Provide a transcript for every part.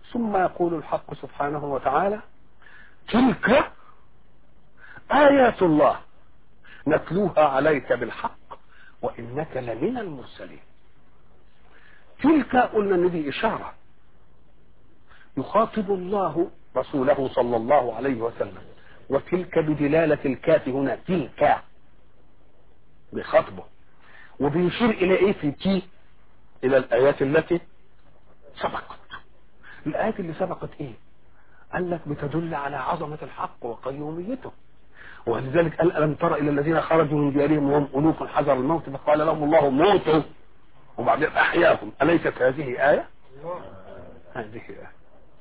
ثم يقول الحق سبحانه وتعالى تلك آيات الله نتلوها عليك بالحق وإنك لمن المرسلين تلك قلنا ان دي إشارة يخاطب الله رسوله صلى الله عليه وسلم وتلك بدلالة الكاف هنا تلك بخطبه وبيشير إلى إيه في تي إلى الآيات التي سبقت الآيات اللي سبقت إيه قال لك بتدل على عظمة الحق وقيوميته ولذلك قال ألم تر إلى الذين خرجوا من ديارهم وهم ألوف حذر الموت فقال لهم الله موتوا وبعدين أحياهم أليست هذه آية هذه آية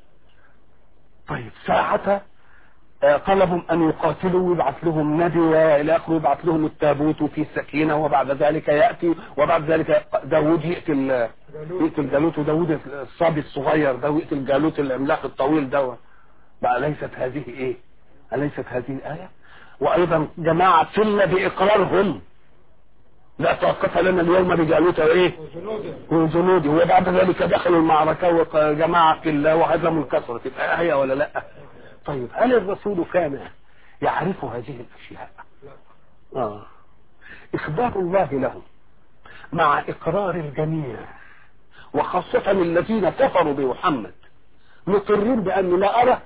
طيب ساعة طلبوا أن يقاتلوا ويبعث لهم نبي وإلى آخره يبعث لهم التابوت في السكينة وبعد ذلك يأتي وبعد ذلك داوود يقتل يقتل جالوت وداوود الصبي الصغير ده ويقتل جالوت العملاق الطويل ده بقى ليست هذه إيه؟ أليست هذه الآية؟ وأيضا جماعة سلة بإقرارهم لا طاقة لنا اليوم بجالوت وإيه؟ وجنوده وبعد ذلك دخلوا المعركة وجماعة الله وهزموا الكسرة تبقى آية ولا لأ؟ طيب هل الرسول كان يعرف هذه الأشياء آه. إخبار الله له مع إقرار الجميع وخاصة الذين كفروا بمحمد مقرين بأنه لا أرى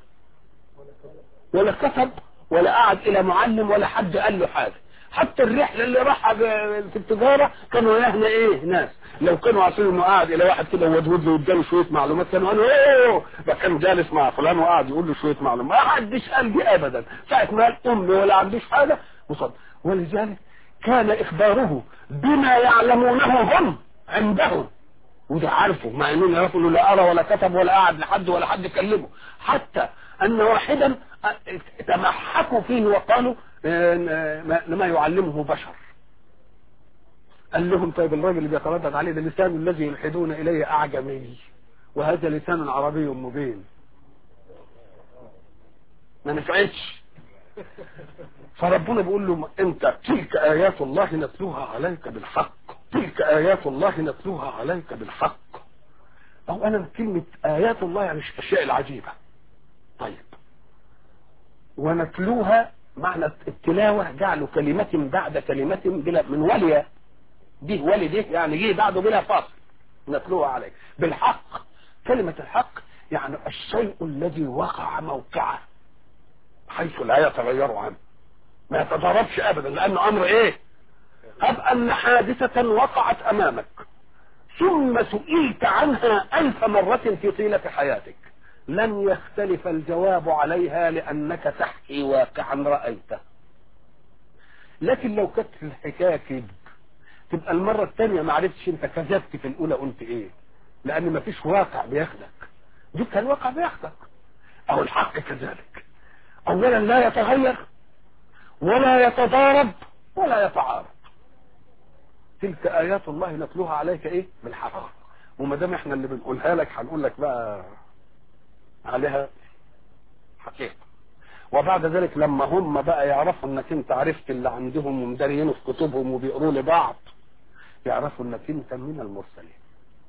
ولا كتب ولا قعد إلى معلم ولا حد قال له حاجة حتى الرحلة اللي راحها في التجارة كانوا يهنا ايه ناس لو كانوا عارفين انه قاعد الى واحد كده ودود له واداله شوية معلومات كانوا قالوا ايه ده كان جالس مع فلان وقاعد يقول له شوية معلومات ما حدش قال دي ابدا ساعة ما قال امي ولا عنديش حاجة وصد ولذلك كان اخباره بما يعلمونه هم عندهم وده عارفه مع انهم يعرفوا انه لا ارى ولا كتب ولا قعد لحد ولا حد كلمه حتى ان واحدا تمحكوا فيه وقالوا ما يعلمه بشر قال لهم طيب الراجل اللي بيتردد عليه ده لسان الذي يلحدون اليه اعجمي وهذا لسان عربي مبين ما نفعتش فربنا بيقول له انت تلك ايات الله نتلوها عليك بالحق تلك ايات الله نتلوها عليك بالحق او انا كلمة ايات الله يعني الاشياء العجيبة طيب ونتلوها معنى التلاوة جعل كلمة بعد كلمة بلا من ولي دي ولي دي يعني جه بعده بلا فاصل نتلوها عليه بالحق كلمة الحق يعني الشيء الذي وقع موقعه حيث لا يتغير عنه ما يتضربش ابدا لانه امر ايه هب ان حادثة وقعت امامك ثم سئلت عنها الف مرة في طيلة حياتك لن يختلف الجواب عليها لانك تحكي واقعا رأيته لكن لو كانت الحكاية كذب تبقى المرة الثانية ما عرفتش انت كذبت في الاولى قلت ايه لان ما فيش واقع بياخدك جبت الواقع بياخدك او الحق كذلك اولا لا يتغير ولا يتضارب ولا يتعارض تلك ايات الله نتلوها عليك ايه بالحق وما دام احنا اللي بنقولها لك هنقول لك بقى عليها حقيقه وبعد ذلك لما هم بقى يعرفوا انك انت عرفت اللي عندهم ومدارينه في كتبهم وبيقروا لبعض يعرفوا انك انت من المرسلين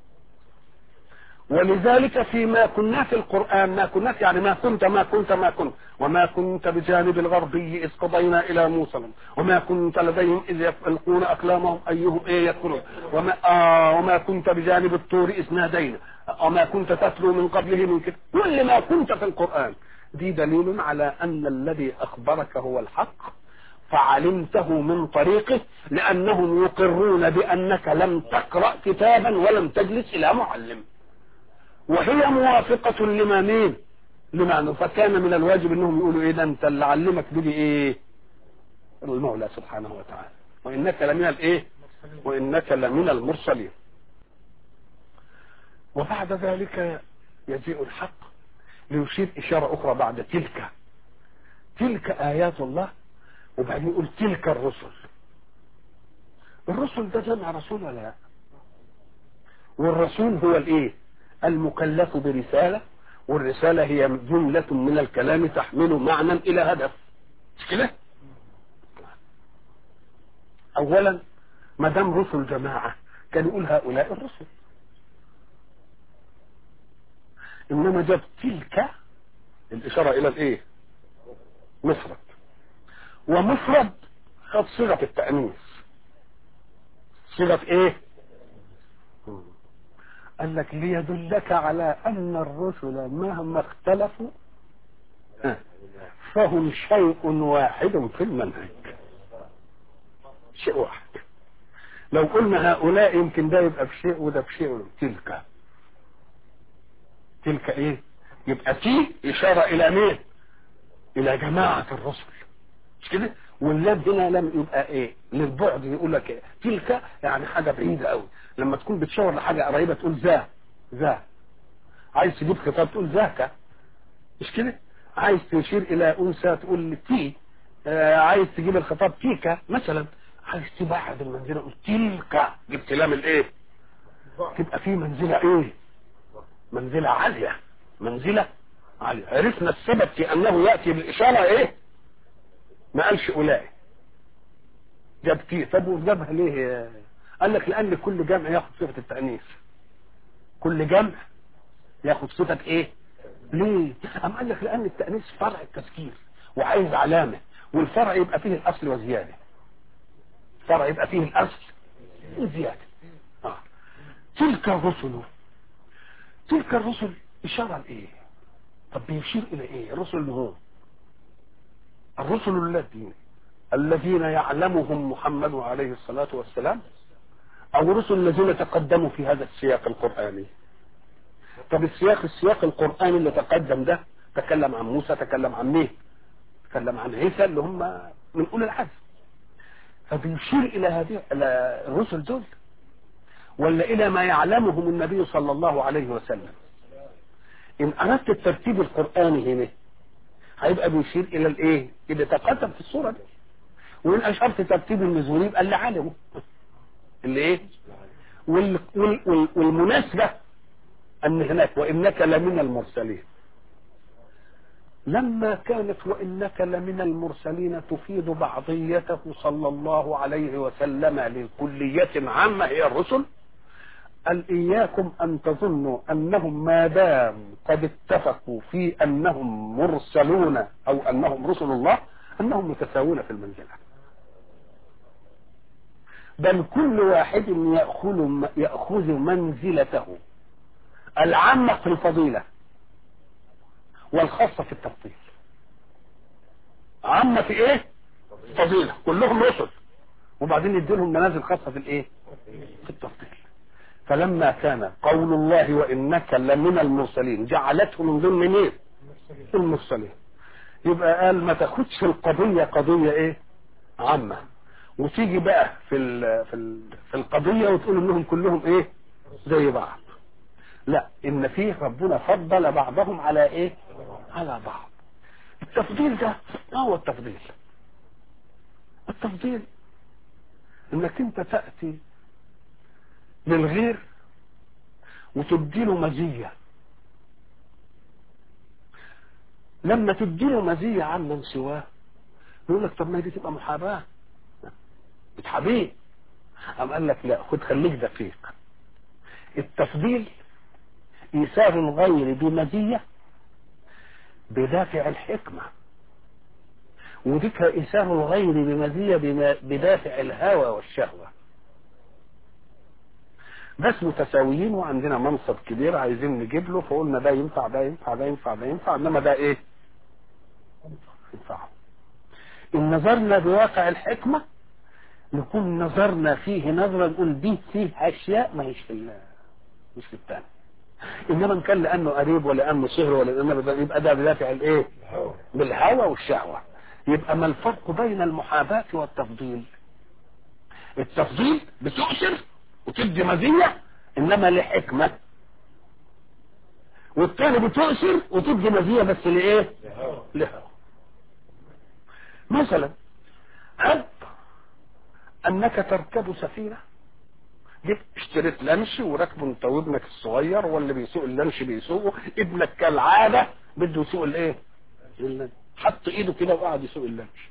ولذلك فيما كنا في القرآن ما كنا يعني ما كنت ما كنت ما كنت وما كنت بجانب الغربي إذ قضينا إلى موسى وما كنت لديهم إذ يلقون أقلامهم أيهم إيه يدخلون وما, آه وما كنت بجانب الطور إذ نادينا وما كنت تتلو من قبله من كتاب كل ما كنت في القرآن دي دليل على أن الذي أخبرك هو الحق فعلمته من طريقه لأنهم يقرون بأنك لم تقرأ كتابا ولم تجلس إلى معلم وهي موافقة لما مين لما فكان من الواجب انهم يقولوا ايه ده انت اللي علمك دي ايه المولى سبحانه وتعالى وانك لمن الايه وانك لمن المرسلين وبعد ذلك يجيء الحق ليشير اشارة اخرى بعد تلك تلك ايات الله وبعدين يقول تلك الرسل الرسل ده جمع رسول ولا لا والرسول هو الايه المكلف برسالة والرسالة هي جملة من الكلام تحمل معنى إلى هدف مش كده؟ أولا ما دام رسل جماعة كان يقول هؤلاء الرسل انما جاب تلك الاشاره الى الايه مفرد ومفرد خد صيغه التانيث صيغه ايه قال لك ليدلك على ان الرسل مهما اختلفوا فهم شيء واحد في المنهج شيء واحد لو قلنا هؤلاء يمكن ده يبقى بشيء وده بشيء تلك تلك ايه يبقى تي اشارة الى مين الى جماعة الرسل مش كده واللام هنا لم يبقى ايه للبعد يقول لك إيه؟ تلك يعني حاجة بعيدة قوي لما تكون بتشاور لحاجة قريبة تقول ذا ذا عايز تجيب خطاب تقول ذاك مش كده عايز تشير الى انثى تقول تي آه عايز تجيب الخطاب تيكا مثلا عايز تبعد المنزله قلت تلك جبت لام الايه تبقى في منزله ايه منزله عاليه منزله عاليه عرفنا السبب في انه ياتي بالاشاره ايه ما قالش اولئك جاب تي طب وجابها ليه قال لك لان كل جمع ياخد صفه التانيث كل جمع ياخد صفه ايه ليه ام قال لك لان التانيث فرع التذكير وعايز علامه والفرع يبقى فيه الاصل وزياده فرع يبقى فيه الاصل وزياده آه. تلك الرسل تلك الرسل اشاره لايه طب بيشير الى ايه الرسل اللي هم الرسل الذين الذين يعلمهم محمد عليه الصلاة والسلام او رسل الذين تقدموا في هذا السياق القرآني طب السياق السياق القرآني اللي تقدم ده تكلم عن موسى تكلم عن مين تكلم عن عيسى اللي هم من اولي العزم فبيشير الى هذه الى الرسل دول ولا الى ما يعلمهم النبي صلى الله عليه وسلم ان اردت الترتيب القرآني هنا هيبقى بيشير الى الايه اللي تقدم في الصورة دي وان اشرت ترتيب النزول يبقى اللي علمه اللي ايه وال وال وال والمناسبة ان هناك وانك لمن المرسلين لما كانت وانك لمن المرسلين تفيد بعضيته صلى الله عليه وسلم لكلية عامة هي الرسل قال إياكم أن تظنوا أنهم ما دام قد اتفقوا في أنهم مرسلون أو أنهم رسل الله أنهم متساوون في المنزلة بل كل واحد يأخذ يأخذ منزلته العامة في الفضيلة والخاصة في التفضيل عامة في ايه فضيلة كلهم رسل وبعدين يديلهم منازل خاصة في الايه في التفضيل فلما كان قول الله وانك لمن المرسلين جعلته من ضمن مين المرسلين يبقى قال ما تاخدش القضية قضية ايه عامة وتيجي بقى في ال في ال في القضية وتقول انهم كلهم ايه زي بعض لا ان فيه ربنا فضل بعضهم على ايه على بعض التفضيل ده ما هو التفضيل التفضيل انك انت تأتي للغير وتديله مزية لما تديله مزية عن من سواه يقول لك طب ما دي تبقى محاباة بتحابيه أم قال لك لا خد خليك دقيق التفضيل إيثار الغير بمزية بدافع الحكمة وديك إيثار الغير بمزية بدافع الهوى والشهوة ناس متساويين وعندنا منصب كبير عايزين نجيب له فقلنا ده ينفع ده ينفع ده ينفع ده ينفع انما ده ايه ينفع ان نظرنا بواقع الحكمة نكون نظرنا فيه نظرة نقول دي فيه اشياء ما هيش في مش في الثاني انما ان كان لانه قريب ولا لانه سهر ولا لانه يبقى ده بدافع الايه بالهوى والشهوة يبقى ما الفرق بين المحاباة والتفضيل التفضيل بتؤثر وتدي مزية انما لحكمة والثاني بتؤثر وتدي مزية بس لايه لها مثلا هب انك تركب سفينة جبت اشتريت لانش وركبه انت وابنك الصغير واللي بيسوق اللانش بيسوقه ابنك كالعادة بده يسوق الايه حط ايده كده وقعد يسوق اللانش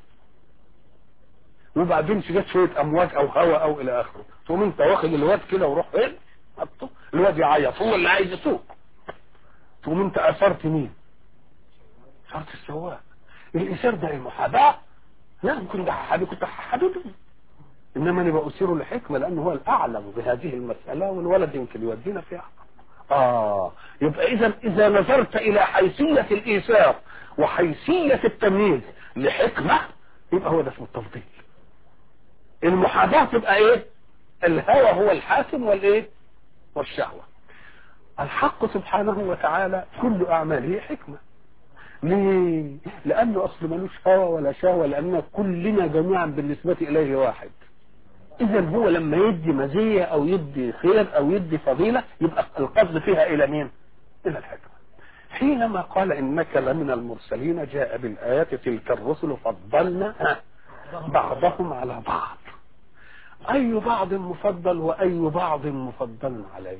وبعدين جت شويه امواج او هواء او الى اخره تقوم انت واخد الواد كده وروح ايه حطه الواد يعيط هو اللي عايز يسوق تقوم انت اثرت مين اثرت السواق الايثار ده المحاباه لا يمكن ده حبيبي كنت حبيبي انما انا بأثيره لحكمه لانه هو الاعلم بهذه المساله والولد يمكن يودينا فيها اه يبقى اذا اذا نظرت الى حيثيه الايثار وحيثيه التمييز لحكمه يبقى هو ده اسمه التفضيل المحاباه تبقى ايه الهوى هو الحاكم والايه والشهوه الحق سبحانه وتعالى كل اعماله حكمه ليه لانه اصل ملوش هوى ولا شهوه لان كلنا جميعا بالنسبه اليه واحد اذا هو لما يدي مزيه او يدي خير او يدي فضيله يبقى القصد فيها الى مين الى الحكمه حينما قال انك لمن المرسلين جاء بالايات تلك الرسل فضلنا بعضهم على بعض اي بعض مفضل واي بعض مفضل عليه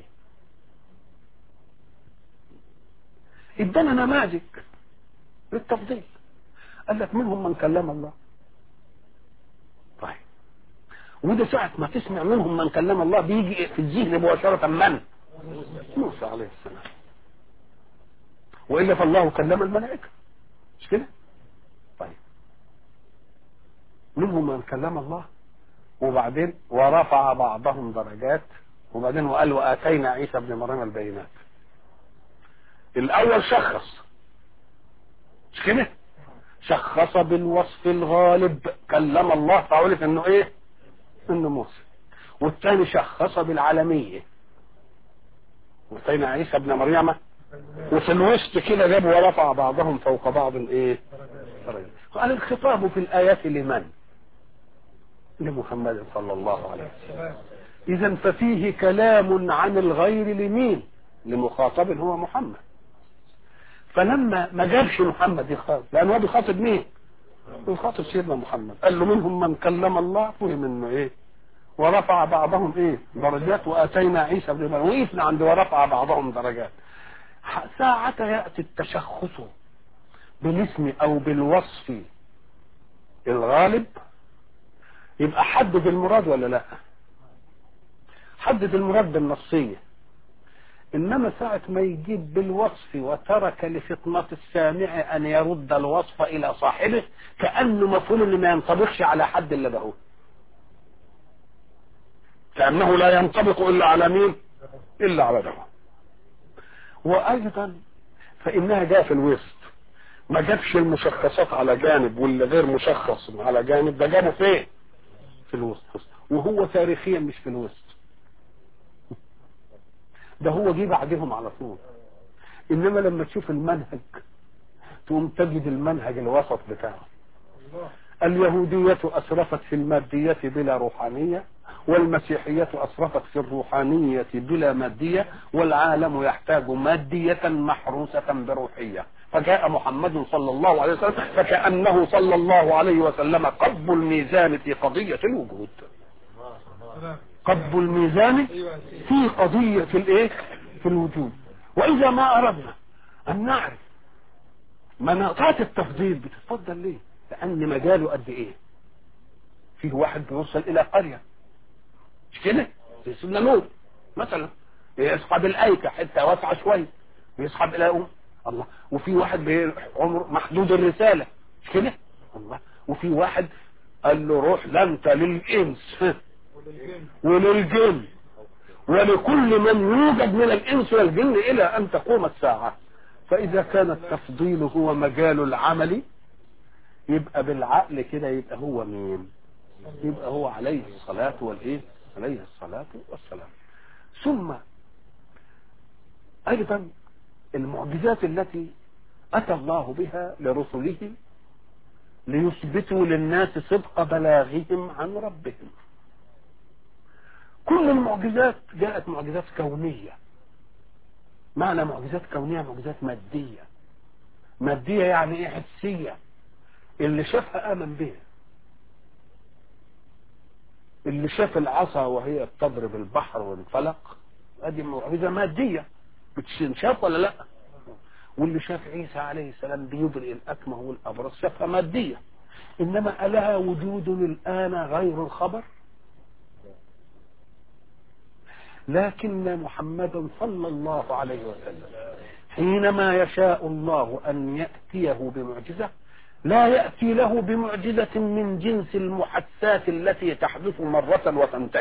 ادانا نماذج للتفضيل قال لك منهم من كلم الله طيب وده ساعة ما تسمع منهم من كلم الله بيجي في الذهن مباشرة من؟ موسى عليه السلام وإلا فالله كلم الملائكة مش كده؟ طيب منهم من كلم الله وبعدين ورفع بعضهم درجات وبعدين وقال وآتينا عيسى ابن مريم البينات الأول شخص مش كده؟ شخص بالوصف الغالب كلم الله فعرف انه ايه؟ انه موسى والثاني شخص بالعالمية واتينا عيسى ابن مريم وفي الوسط كده جاب ورفع بعضهم فوق بعض ايه درجات قال الخطاب في الآيات لمن لمحمد صلى الله عليه وسلم إذا ففيه كلام عن الغير لمين لمخاطب هو محمد فلما ما جابش محمد يخاطب لأنه هو بيخاطب مين بيخاطب سيدنا محمد قال له منهم من كلم الله فهم انه ايه ورفع بعضهم ايه درجات واتينا عيسى ابن مريم وقفنا عند ورفع بعضهم درجات ساعة يأتي التشخص بالاسم او بالوصف الغالب يبقى حدد المراد ولا لا حدد المراد بالنصية انما ساعة ما يجيب بالوصف وترك لفطنة السامع ان يرد الوصف الى صاحبه كأنه مفهوم ان ما ينطبقش على حد اللي بهو كأنه لا ينطبق الا على مين الا على ده وايضا فانها جاء في الوسط ما جابش المشخصات على جانب واللي غير مشخص على جانب ده جابه فين في الوسط وهو تاريخيا مش في الوسط ده هو جه بعدهم على طول انما لما تشوف المنهج تقوم تجد المنهج الوسط بتاعه اليهودية أسرفت في المادية بلا روحانية والمسيحية أسرفت في الروحانية بلا مادية والعالم يحتاج مادية محروسة بروحية فجاء محمد صلى الله عليه وسلم فكأنه صلى الله عليه وسلم قب الميزان في قضية الوجود قب الميزان في قضية الايه في الوجود واذا ما اردنا ان نعرف مناطات التفضيل بتتفضل ليه لان مجاله قد ايه فيه واحد بيوصل الى قرية مش كده في سيدنا نور مثلا يصحب الايكة حتة واسعة شوية يصحب الى ام الله وفي واحد عمر محدود الرسالة مش كده الله وفي واحد قال له روح لا انت للانس وللجن ولكل من يوجد من الانس والجن الى ان تقوم الساعة فاذا كان التفضيل هو مجال العمل يبقى بالعقل كده يبقى هو مين يبقى هو عليه الصلاة والايه عليه الصلاة والسلام ثم ايضا المعجزات التي اتى الله بها لرسله ليثبتوا للناس صدق بلاغهم عن ربهم كل المعجزات جاءت معجزات كونية معنى معجزات كونية معجزات مادية مادية يعني ايه حسية اللي شافها امن بها اللي شاف العصا وهي بتضرب البحر وانفلق ادي معجزة مادية بتشاف ولا لا واللي شاف عيسى عليه السلام بيبرئ الأكمه والأبرص شافها مادية إنما ألها وجود الآن غير الخبر لكن محمدا صلى الله عليه وسلم حينما يشاء الله أن يأتيه بمعجزة لا يأتي له بمعجزة من جنس المحسات التي تحدث مرة وتنتهي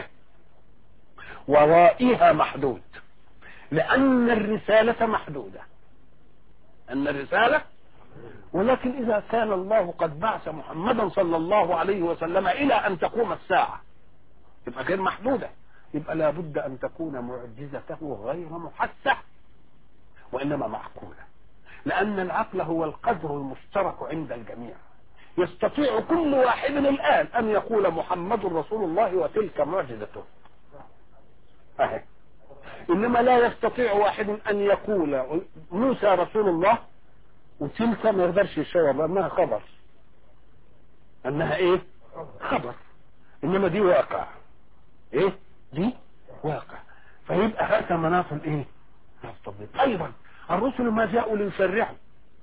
ورائها محدود لأن الرسالة محدودة أن الرسالة ولكن إذا كان الله قد بعث محمدا صلى الله عليه وسلم إلى أن تقوم الساعة يبقى غير محدودة يبقى لابد أن تكون معجزته غير محسة وإنما معقولة لأن العقل هو القدر المشترك عند الجميع يستطيع كل واحد الآن أن يقول محمد رسول الله وتلك معجزته أهي. إنما لا يستطيع واحد أن يقول موسى رسول الله وتلك ما يقدرش يشاور لأنها خبر أنها إيه خبر إنما دي واقع إيه دي واقع فيبقى هذا مناط الإيه التطبيق أيضا الرسل ما جاءوا ليشرعوا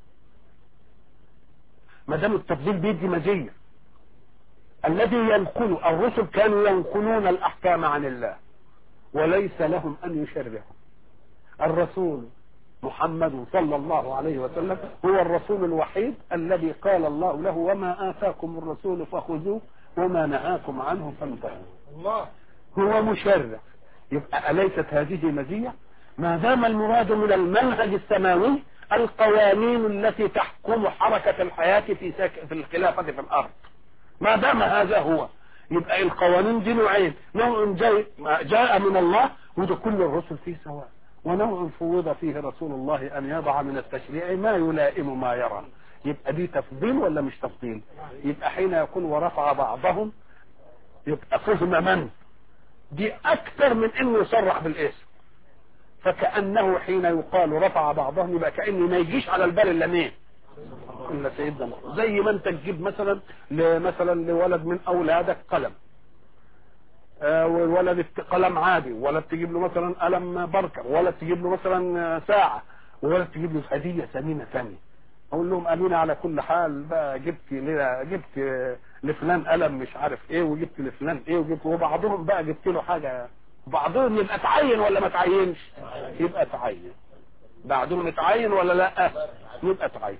ما دام التفضيل بيدي مزيه الذي ينقل الرسل كانوا ينقلون الاحكام عن الله وليس لهم ان يشرعوا الرسول محمد صلى الله عليه وسلم هو الرسول الوحيد الذي قال الله له وما اتاكم الرسول فخذوه وما نهاكم عنه فانتهوا الله هو مشرع يبقى أليست هذه مزية ما دام المراد من المنهج السماوي القوانين التي تحكم حركة الحياة في سك... في الخلافة في الأرض ما دام هذا هو يبقى القوانين دي نوعين نوع جاي جاء من الله وده كل الرسل فيه سواء ونوع فوض فيه رسول الله أن يضع من التشريع ما يلائم ما يرى يبقى دي تفضيل ولا مش تفضيل يبقى حين يكون ورفع بعضهم يبقى فهم من دي أكثر من إنه يصرح بالاسم فكأنه حين يقال رفع بعضهم يبقى كأن ما يجيش على البال إلا مين إلا سيدنا محمد زي ما أنت تجيب مثلا مثلا لولد من أولادك قلم آه والولد قلم عادي ولا تجيب له مثلا قلم بركة ولا تجيب له مثلا ساعة ولا تجيب له هدية ثمينة ثانية اقول لهم امين على كل حال بقى جبت لنا جبت لفلان قلم مش عارف ايه وجبت لفلان ايه وجبت وبعضهم بقى جبت له حاجه بعضهم يبقى تعين ولا ما تعينش يبقى تعين بعضهم يتعين ولا لا يبقى تعين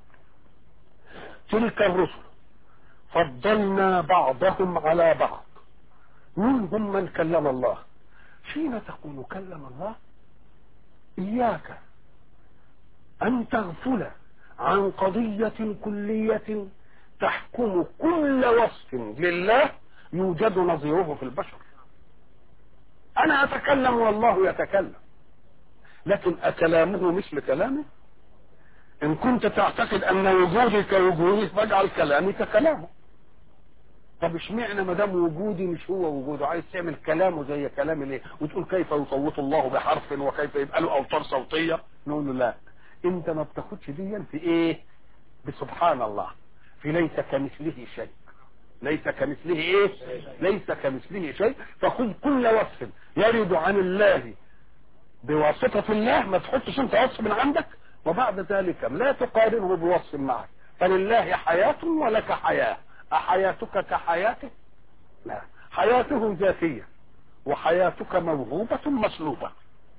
تلك الرسل فضلنا بعضهم على بعض منهم من كلم الله حين تقول كلم الله اياك ان تغفل عن قضية كلية تحكم كل وصف لله يوجد نظيره في البشر انا اتكلم والله يتكلم لكن اكلامه مثل كلامه ان كنت تعتقد ان وجودي كوجودي فاجعل كلامي ككلامه طب اشمعنى ما دام وجودي مش هو وجوده عايز تعمل كلامه زي كلامي ليه وتقول كيف يصوت الله بحرف وكيف يبقى له اوتار صوتيه نقول له لا انت ما بتاخدش ديا في ايه بسبحان الله في ليس كمثله شيء ليس كمثله ايه ليس كمثله شيء فخذ كل وصف يرد عن الله بواسطة الله ما تحطش انت وصف من عندك وبعد ذلك لا تقارنه بوصف معك فلله حياة ولك حياة أحياتك كحياته لا حياته ذاتية وحياتك موهوبة مسلوبة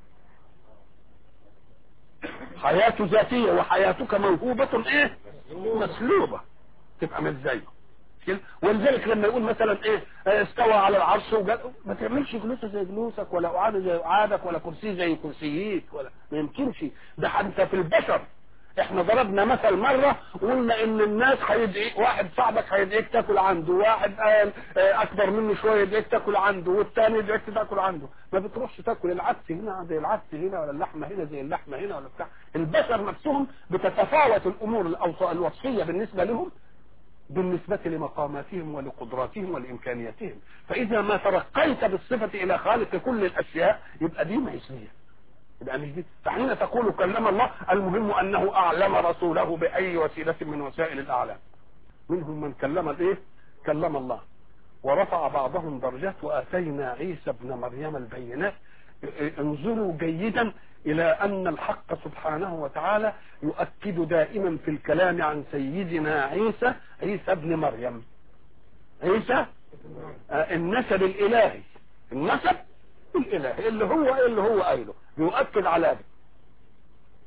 حياة ذاتية وحياتك موهوبة ايه مسلوبة تبقى مش زيه ولذلك لما يقول مثلا ايه استوى على العرش وجل ما تعملش جلوسه زي جلوسك ولا قعاده زي قعادك ولا كرسي زي كرسيك ولا ما يمكنش ده حتى في البشر احنا ضربنا مثل مرة وقلنا ان الناس هيدعي واحد صاحبك هيدعيك تاكل عنده واحد قال اكبر منه شوية يدعيك تاكل عنده والتاني يدعيك تاكل عنده ما بتروحش تاكل العدس هنا زي العدس هنا ولا اللحمة هنا زي اللحمة هنا ولا بتاع البشر نفسهم بتتفاوت الامور الوصفية بالنسبة لهم بالنسبة لمقاماتهم ولقدراتهم ولإمكانياتهم فإذا ما ترقيت بالصفة إلى خالق كل الأشياء يبقى دي ميزية يبقى مش دي فحين تقول كلم الله المهم أنه أعلم رسوله بأي وسيلة من وسائل الأعلام منهم من كلم الإيه كلم الله ورفع بعضهم درجات وآتينا عيسى ابن مريم البينات انظروا جيدا إلى أن الحق سبحانه وتعالى يؤكد دائما في الكلام عن سيدنا عيسى عيسى ابن مريم عيسى آه النسب الإلهي النسب الإلهي اللي هو اللي هو قايله يؤكد على ده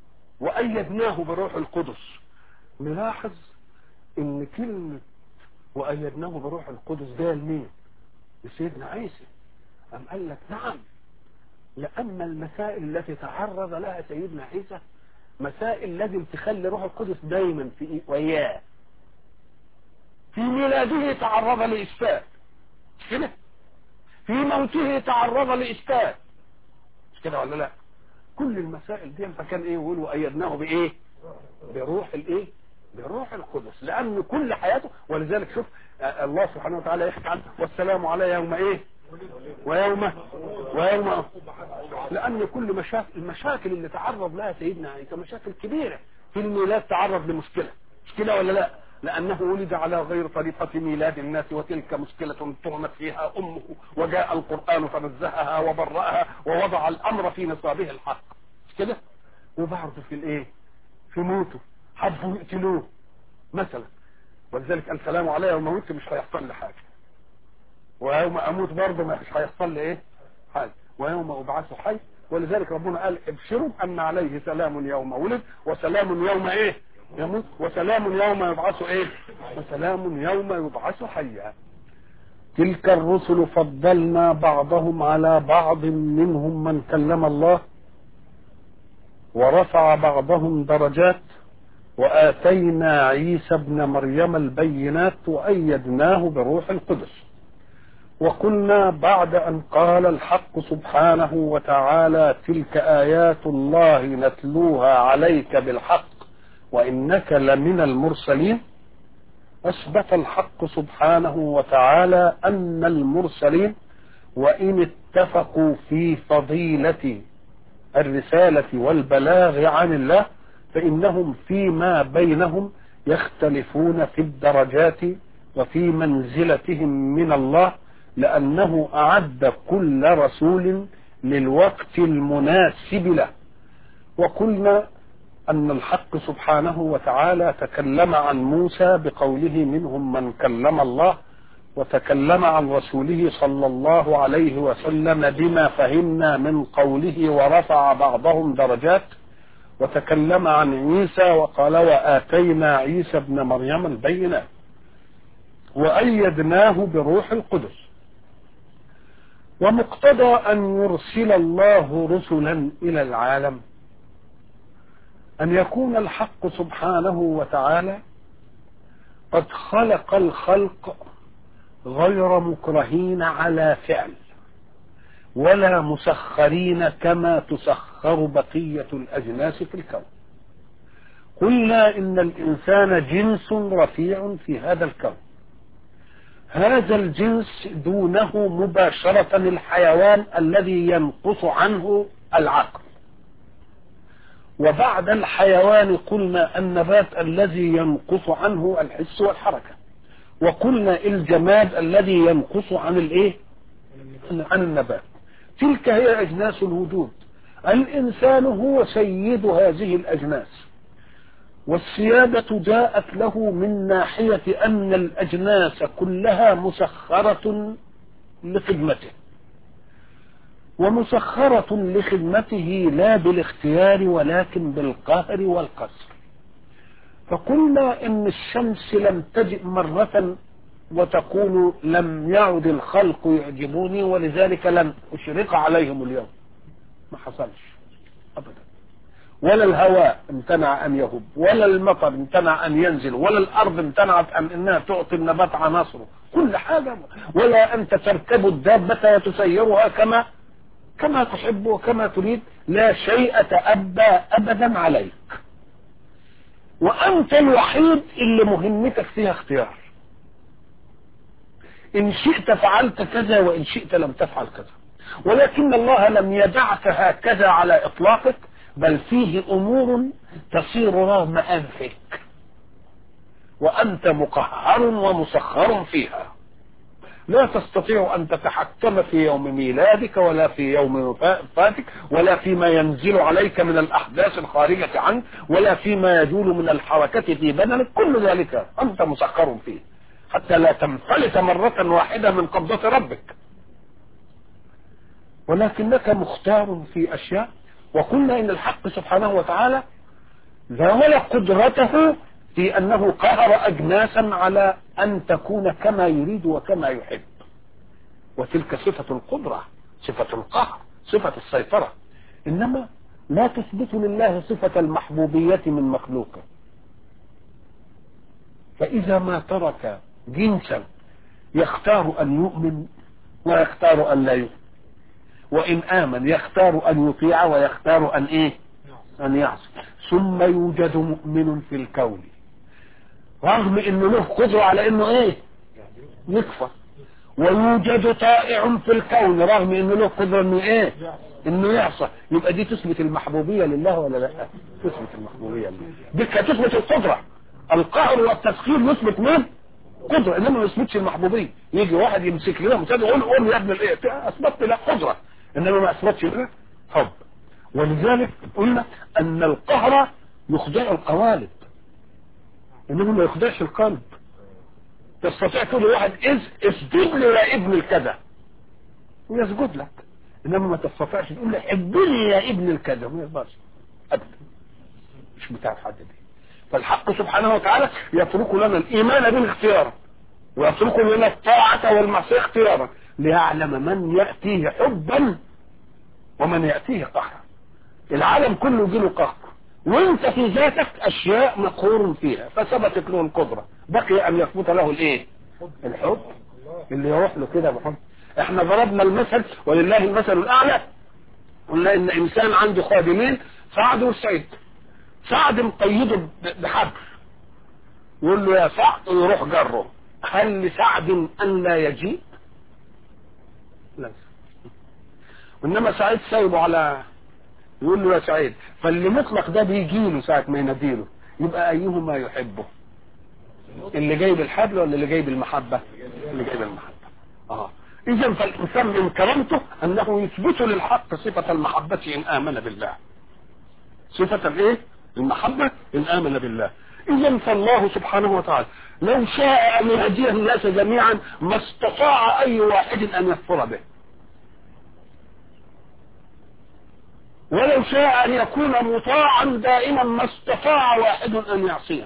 وأيدناه بروح القدس نلاحظ ان كلمة وأيدناه بروح القدس ده لمين لسيدنا عيسى أم قال لك نعم لأن المسائل التي تعرض لها سيدنا عيسى مسائل لازم تخلي روح القدس دايما في وياه في ميلاده تعرض لإشكال مش كده في موته تعرض لإشكال مش كده ولا لا كل المسائل دي فكان ايه يقول وأيدناه بإيه بروح الايه بروح القدس لأن كل حياته ولذلك شوف الله سبحانه وتعالى يحكي عنه والسلام على يوم ايه ويوم ويوم لأن كل مشاكل المشاكل اللي تعرض لها سيدنا عيسى مشاكل كبيرة في الميلاد تعرض لمشكلة مشكلة ولا لا لأنه ولد على غير طريقة ميلاد الناس وتلك مشكلة تهمت فيها أمه وجاء القرآن فنزهها وبرأها ووضع الأمر في نصابه الحق مش كده وبعرض في الايه في موته حبوا يقتلوه مثلا ولذلك السلام علي يوم موت مش هيحصل لي حاجه ويوم اموت برضه مش هيحصل لي ايه حاجه ويوم ابعث حي ولذلك ربنا قال ابشروا ان عليه سلام يوم ولد وسلام يوم ايه يموت وسلام يوم يبعث ايه وسلام يوم يبعث حيا تلك الرسل فضلنا بعضهم على بعض منهم من كلم الله ورفع بعضهم درجات وآتينا عيسى ابن مريم البينات وأيدناه بروح القدس وقلنا بعد أن قال الحق سبحانه وتعالى تلك آيات الله نتلوها عليك بالحق وإنك لمن المرسلين أثبت الحق سبحانه وتعالى أن المرسلين وإن اتفقوا في فضيلة الرسالة والبلاغ عن الله فإنهم فيما بينهم يختلفون في الدرجات وفي منزلتهم من الله لأنه أعد كل رسول للوقت المناسب له وقلنا أن الحق سبحانه وتعالى تكلم عن موسى بقوله منهم من كلم الله وتكلم عن رسوله صلى الله عليه وسلم بما فهمنا من قوله ورفع بعضهم درجات وتكلم عن عيسى وقال وآتينا عيسى ابن مريم البينات وأيدناه بروح القدس ومقتضى أن يرسل الله رسلا إلى العالم أن يكون الحق سبحانه وتعالى قد خلق الخلق غير مكرهين على فعل ولا مسخرين كما تسخر بقية الأجناس في الكون قلنا إن الإنسان جنس رفيع في هذا الكون هذا الجنس دونه مباشرة الحيوان الذي ينقص عنه العقل وبعد الحيوان قلنا النبات الذي ينقص عنه الحس والحركة وقلنا الجماد الذي ينقص عن الايه عن النبات تلك هي اجناس الوجود الانسان هو سيد هذه الاجناس والسيادة جاءت له من ناحية أن الأجناس كلها مسخرة لخدمته ومسخرة لخدمته لا بالاختيار ولكن بالقهر والقسر فقلنا ان الشمس لم تجئ مرة وتقول لم يعد الخلق يعجبوني ولذلك لن اشرق عليهم اليوم ما حصلش ابدا ولا الهواء امتنع ان يهب ولا المطر امتنع ان ينزل ولا الارض امتنعت ان انها تعطي النبات عناصره كل حاجة ولا انت تركب الدابة وتسيرها كما كما تحب وكما تريد لا شيء تأبى ابدا عليك وانت الوحيد اللي مهمتك فيها اختيار ان شئت فعلت كذا وان شئت لم تفعل كذا ولكن الله لم يدعك هكذا على اطلاقك بل فيه امور تصير رغم انفك وانت مقهر ومسخر فيها لا تستطيع ان تتحكم في يوم ميلادك ولا في يوم وفاتك ولا فيما ينزل عليك من الاحداث الخارجة عنك ولا فيما يجول من الحركة في بدنك كل ذلك انت مسخر فيه حتى لا تنفلت مرة واحدة من قبضة ربك ولكنك مختار في اشياء وقلنا ان الحق سبحانه وتعالى زاول قدرته في أنه قهر أجناسا على أن تكون كما يريد وكما يحب وتلك صفة القدرة صفة القهر صفة السيطرة إنما لا تثبت لله صفة المحبوبية من مخلوقه فإذا ما ترك جنسا يختار أن يؤمن ويختار أن لا يؤمن وإن آمن يختار أن يطيع ويختار أن إيه أن يعصي ثم يوجد مؤمن في الكون رغم انه له قدرة على انه ايه يكفر ويوجد طائع في الكون رغم انه له قدرة انه ايه انه يعصى يبقى دي تثبت المحبوبية لله ولا لا تثبت المحبوبية لله دي تثبت القدرة القهر والتسخير يثبت مين قدرة انما ما يثبتش المحبوبية يجي واحد يمسك لنا مسدس يقول قول يا ابن الايه اثبتت له قدرة انما ما اثبتش حب ولذلك قلنا ان القهر يخدع القوالب انما ما يخدعش القلب تستطيع تقول لواحد إز اسجد لي يا ابن الكذا ويسجد لك انما ما تستطيعش تقول له حبني يا ابن الكذا ما يقدرش ابدا مش بتاع حد دي فالحق سبحانه وتعالى يترك لنا الايمان به اختيارا ويترك لنا الطاعه والمعصيه اختيارا ليعلم من ياتيه حبا ومن ياتيه قهرا العالم كله يجي له قهر وانت في ذاتك اشياء مقهور فيها فثبتت له القدرة بقي ان يثبت له الايه الحب اللي يروح له كده بحب احنا ضربنا المثل ولله المثل الاعلى قلنا ان انسان عنده خادمين سعد وسعيد سعد مقيده بحبل يقول له يا سعد ويروح جره هل لسعد ان لا يجيء لا وانما سعيد سايبه على يقول له يا سعيد فاللي مطلق ده بيجي له ساعة ما يناديله يبقى أيهما يحبه اللي جايب الحبل ولا اللي جايب المحبة اللي جايب المحبة اه إذا فالإنسان من كرامته أنه يثبت للحق صفة المحبة إن آمن بالله صفة الإيه؟ المحبة إن آمن بالله إذا فالله سبحانه وتعالى لو شاء أن يهديه الناس جميعا ما استطاع أي واحد أن يكفر به ولو شاء أن يكون مطاعا دائما ما استطاع واحد أن يعصيه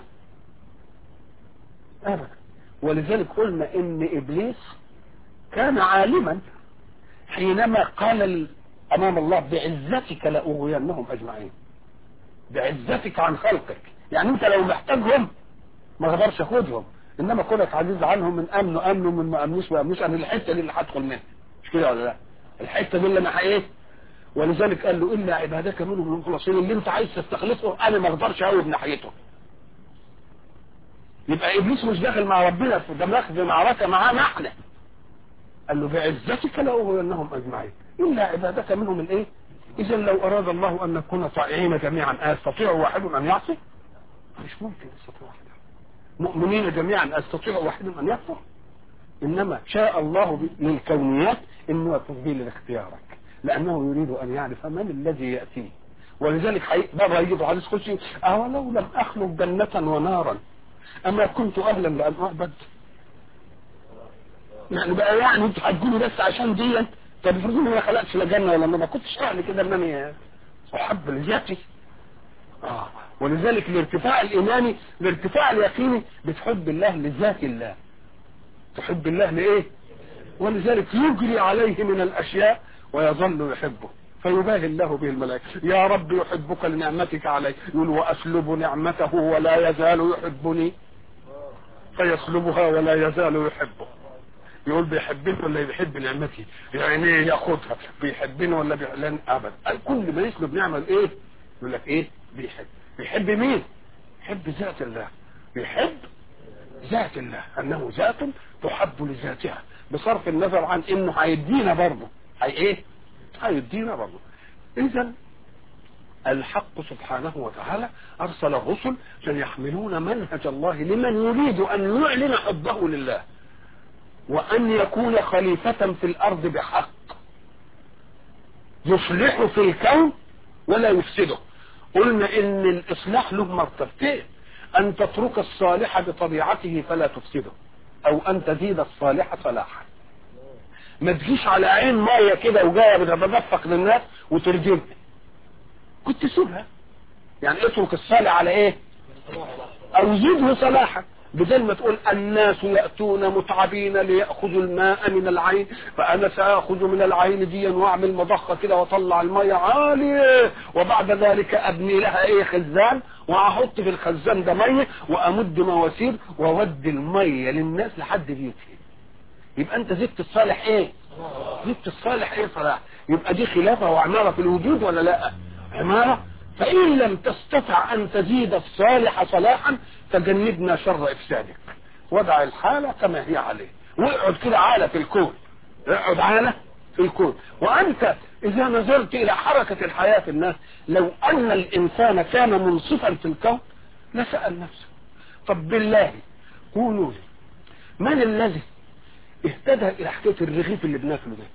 أبدا ولذلك قلنا إن إبليس كان عالما حينما قال أمام الله بعزتك لأغوينهم أجمعين بعزتك عن خلقك يعني أنت لو محتاجهم ما اقدرش اخدهم انما كونك عزيز عنهم من امنوا امنوا من ما امنوش ما امنوش انا الحته دي اللي هدخل منها مش كده ولا لا الحته دي اللي انا ايه ولذلك قال له الا عبادك منهم المخلصين اللي انت عايز تستخلصه انا ما اقدرش اقوم ناحيته يبقى ابليس مش داخل مع ربنا في ده في معركه معاه نحن قال له بعزتك لاغوينهم اجمعين الا عبادك منهم الايه اذا لو اراد الله ان نكون طائعين جميعا استطيع واحد ان يعصي مش ممكن يستطيع واحد مؤمنين جميعا استطيع واحد ان يكفر انما شاء الله للكونيات انه تفضيل لاختيارك لانه يريد ان يعرف من الذي ياتيه ولذلك بره يجد حديث قدسي اولو لم اخلق جنه ونارا اما كنت اهلا لان اعبد يعني بقى يعني انتوا هتجوني بس عشان دي طب افرضوا ما خلقتش لا جنه ولا ما كنتش اهل كده ان انا احب لذاتي اه ولذلك الارتفاع الايماني الارتفاع اليقيني بتحب الله لذات الله تحب الله لايه ولذلك يجري عليه من الاشياء ويظل يحبه فيباهي الله به الملائكة يا رب يحبك لنعمتك علي يقول وأسلب نعمته ولا يزال يحبني فيسلبها ولا يزال يحبه يقول بيحبني ولا بيحب نعمتي يعني ايه ياخدها بيحبني ولا بيحلن ابدا كل ما يسلب نعمه ايه يقول لك ايه بيحب بيحب مين يحب ذات الله بيحب ذات الله انه ذات تحب لذاتها بصرف النظر عن انه هيدينا برضه هي ايه هيدينا برضه اذا الحق سبحانه وتعالى ارسل الرسل عشان يحملون منهج الله لمن يريد ان يعلن حبه لله وان يكون خليفة في الارض بحق يصلح في الكون ولا يفسده قلنا ان الاصلاح له مرتبتين ان تترك الصالح بطبيعته فلا تفسده او ان تزيد الصالح صلاحا ما تجيش على عين ميه كده وجايه بتتدفق للناس وترجمها كنت سيبها يعني اترك الصالح على ايه او زده صلاحا بدل ما تقول الناس يأتون متعبين ليأخذوا الماء من العين فأنا سأخذ من العين دي وأعمل مضخة كده وأطلع المية عالية وبعد ذلك أبني لها إيه خزان وأحط في الخزان ده مية وأمد مواسير وأودي المية للناس لحد بيوتهم يبقى أنت زدت الصالح إيه؟ زدت الصالح إيه صلاح؟ يبقى دي خلافة وعمارة في الوجود ولا لا؟ عمارة فإن لم تستطع أن تزيد الصالح صلاحا فجنبنا شر إفسادك وضع الحالة كما هي عليه واقعد كده عالة في الكون اقعد عالة في الكون وأنت إذا نظرت إلى حركة الحياة في الناس لو أن الإنسان كان منصفا في الكون لسأل نفسه طب بالله قولوا لي من الذي اهتدى إلى حكاية الرغيف اللي بناكله ده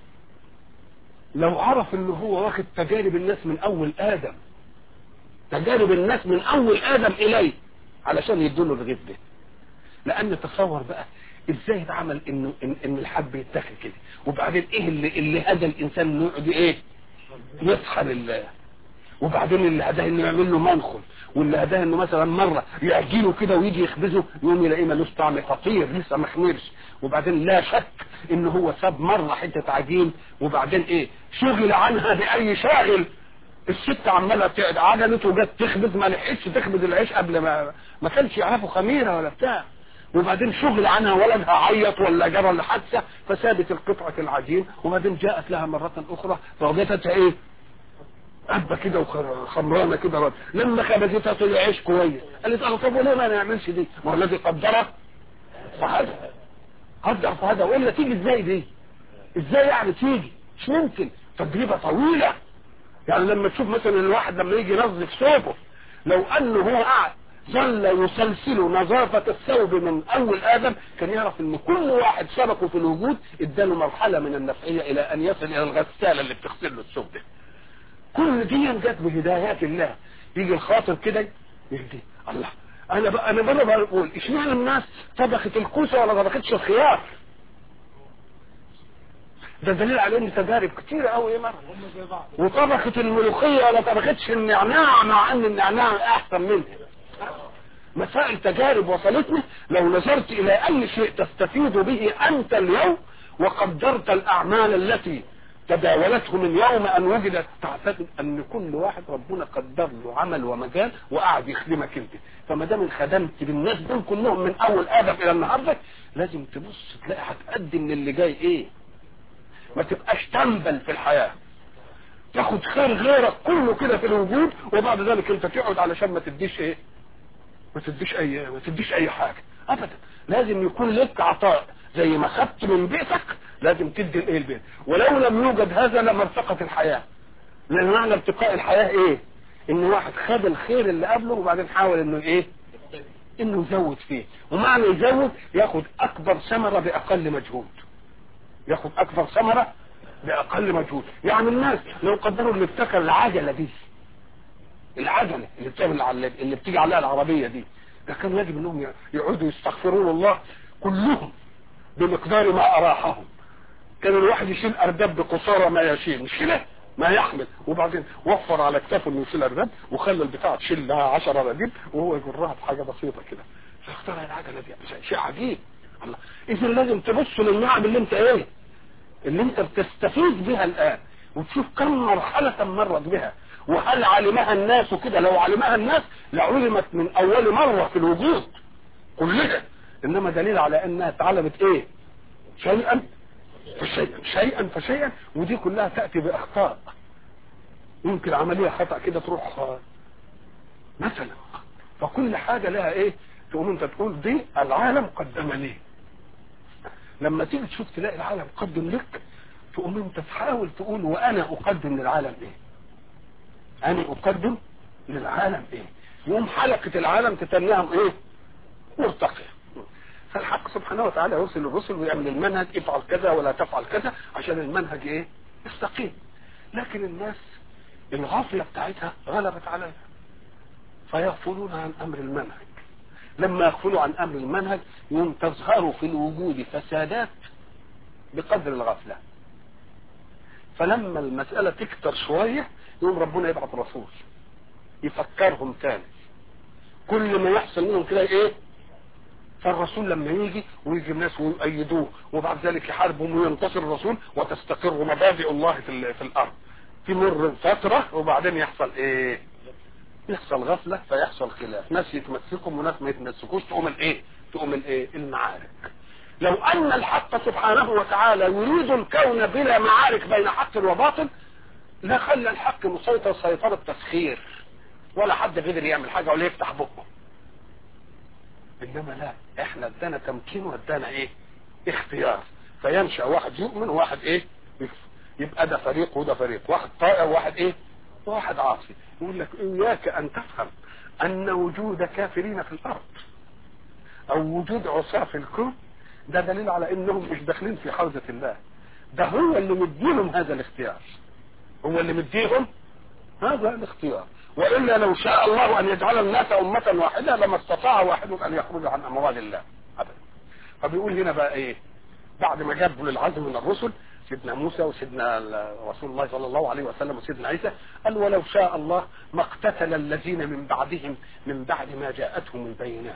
لو عرف ان هو واخد تجارب الناس من اول ادم تجارب الناس من اول ادم اليه علشان يدوله الرغيف ده لان تصور بقى ازاي اتعمل انه ان, إن الحب يتاكل كده وبعدين ايه اللي اللي هدى الانسان انه يقعد ايه يطحن ال وبعدين اللي هداه انه يعمل له منخل واللي هداه انه مثلا مره يعجنه كده ويجي يخبزه يقوم يلاقيه ملوش طعم خطير لسه ما خمرش وبعدين لا شك ان هو ساب مره حته عجين وبعدين ايه شغل عنها باي شاغل الست عماله تقعد عجنت وجت تخبز ما لحقتش تخبز العيش قبل ما ما كانش يعرفوا خميره ولا بتاع وبعدين شغل عنها ولدها عيط ولا جرى لحادثه فسابت القطعه العجين وبعدين جاءت لها مره اخرى فوجدتها ايه قبه كده وخمرانه كده رد. لما خبزتها طلع عيش كويس قالت اه طب وليه ما نعملش دي ما هو الذي قدره فهذا قدر فهذا والا تيجي ازاي دي ازاي يعني تيجي مش ممكن تجربه طويله يعني لما تشوف مثلا الواحد لما يجي ينظف ثوبه لو انه هو قاعد ظل يسلسل نظافة الثوب من أول آدم كان يعرف إن كل واحد سبقه في الوجود اداله مرحلة من النفعية إلى أن يصل إلى الغسالة اللي بتغسل له الثوب ده. كل دي جت بهدايات الله يجي الخاطر كده يهدي الله أنا بقى أنا مرة بقول إشمعنى الناس طبخت الكوسة ولا طبختش الخيار؟ ده دليل على ان تجارب كتير قوي مره وطبخت الملوخيه ولا طبختش النعناع مع ان النعناع احسن منها مسائل تجارب وصلتني لو نظرت الى اي شيء تستفيد به انت اليوم وقدرت الاعمال التي تداولته من يوم ان وجدت تعتقد ان كل واحد ربنا قدر له عمل ومجال وقعد يخدمك انت فما دام انخدمت بالناس دول كلهم من اول ادم الى النهارده لازم تبص تلاقي هتقدم للي جاي ايه ما تبقاش تنبل في الحياه تاخد خير غيرك كله كده في الوجود وبعد ذلك انت تقعد علشان ما تديش ايه ما تديش اي ما تديش اي حاجه ابدا لازم يكون لك عطاء زي ما خدت من بيتك لازم تدي الايه البيت ولو لم يوجد هذا لما ارتقت الحياه لان معنى ارتقاء الحياه ايه ان واحد خد الخير اللي قبله وبعدين حاول انه ايه انه يزود فيه ومعنى يزود ياخد اكبر ثمره باقل مجهود ياخد اكبر ثمره باقل مجهود يعني الناس لو قدروا اللي ابتكر العجله دي العجله اللي بتعمل على اللي بتيجي عليها العربيه دي ده كان يجب انهم يقعدوا يستغفرون الله كلهم بمقدار ما اراحهم كان الواحد يشيل ارداب بقصارى ما يشيل مش كده ما يحمل وبعدين وفر على كتافه انه يشيل ارداب وخلى البتاع تشيل لها 10 ارداب وهو يجرها بحاجه بسيطه كده فاخترع العجله دي شيء عجيب الله اذا لازم تبص للنعم اللي انت ايه اللي انت بتستفيد بها الان وتشوف كم مرحلة مرت بها وهل علمها الناس كده لو علمها الناس لعلمت من اول مرة في الوجود كلها انما دليل على انها اتعلمت ايه شيئا فشيئا شيئا فشيئا ودي كلها تأتي باخطاء يمكن عملية خطأ كده تروح مثلا فكل حاجة لها ايه تقوم انت تقول دي العالم قدمني لما تيجي تشوف تلاقي العالم قدم لك تقوم انت تحاول تقول وانا اقدم للعالم ايه انا اقدم للعالم ايه يوم حلقة العالم تتناهم ايه مرتقية فالحق سبحانه وتعالى يرسل الرسل ويعمل المنهج افعل كذا ولا تفعل كذا عشان المنهج ايه يستقيم لكن الناس الغفلة بتاعتها غلبت عليها فيغفلون عن امر المنهج لما يغفلوا عن امر المنهج يوم تظهر في الوجود فسادات بقدر الغفله فلما المسألة تكتر شوية يوم ربنا يبعث رسول يفكرهم تاني كل ما يحصل منهم كده ايه فالرسول لما يجي ويجي الناس ويؤيدوه وبعد ذلك يحاربهم وينتصر الرسول وتستقر مبادئ الله في, في الارض تمر فترة وبعدين يحصل ايه يحصل غفلة فيحصل خلاف ناس يتمسكوا وناس ما يتمسكوش تقوم الايه تقوم الايه المعارك لو ان الحق سبحانه وتعالى يريد الكون بلا معارك بين حق وباطل لا خلى الحق مسيطر سيطرة تسخير ولا حد قدر يعمل حاجة ولا يفتح بقه انما لا احنا ادانا تمكين وادانا ايه اختيار فينشأ واحد يؤمن وواحد ايه يكفر يبقى ده فريق وده فريق واحد طائع وواحد ايه وواحد عاصي يقول لك اياك ان تفهم ان وجود كافرين في الارض او وجود عصاة في الكون ده دليل على انهم مش داخلين في حوزة الله ده هو اللي مديهم هذا الاختيار هو اللي مديهم هذا الاختيار والا لو شاء الله ان يجعل الناس امة واحدة لما استطاع واحد ان يخرج عن اموال الله ابدا فبيقول هنا بقى ايه بعد ما جاب للعزم من الرسل سيدنا موسى وسيدنا رسول الله صلى الله عليه وسلم وسيدنا عيسى قال ولو شاء الله ما اقتتل الذين من بعدهم من بعد ما جاءتهم البينات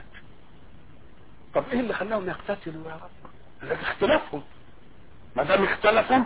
طب ايه اللي خلاهم يقتتلوا يا رب لك اختلافهم ما دام اختلفوا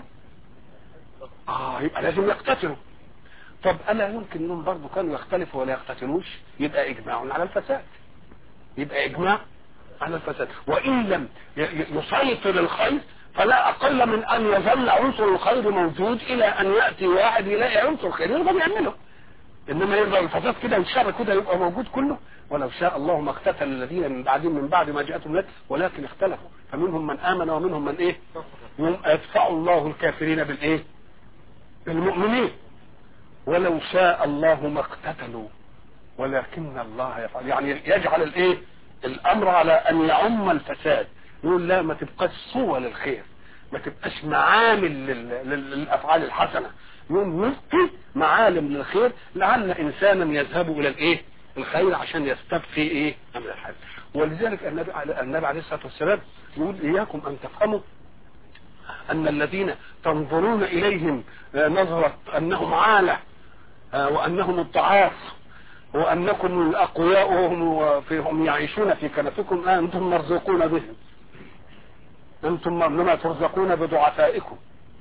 اه يبقى لازم يقتتلوا طب الا يمكن انهم برضه كانوا يختلفوا ولا يقتتلوش يبقى اجماع على الفساد يبقى اجماع على الفساد وان لم يسيطر الخير فلا اقل من ان يظل عنصر الخير موجود الى ان ياتي واحد يلاقي عنصر الخير يقدر يعمله انما يقدر الفساد كده والشر كده يبقى موجود كله ولو شاء الله ما اقتتل الذين من بعدهم من بعد ما جاءتهم الناس ولكن اختلفوا فمنهم من امن ومنهم من ايه يدفع الله الكافرين بالايه بالمؤمنين ولو شاء الله ما اقتتلوا ولكن الله يفعل يعني يجعل الايه الامر على ان يعم الفساد يقول لا ما تبقاش صوة للخير ما تبقاش معامل للافعال الحسنة يقوم يبقي معالم للخير لعل انسانا يذهب الى الايه الخير عشان يستبقي ايه امر الحال ولذلك النبي النبي عليه الصلاه والسلام يقول اياكم ان تفهموا ان الذين تنظرون اليهم نظرة انهم عالة وانهم الضعاف وانكم الاقوياء وهم فيهم يعيشون في كنفكم انتم مرزوقون بهم انتم انما ترزقون بضعفائكم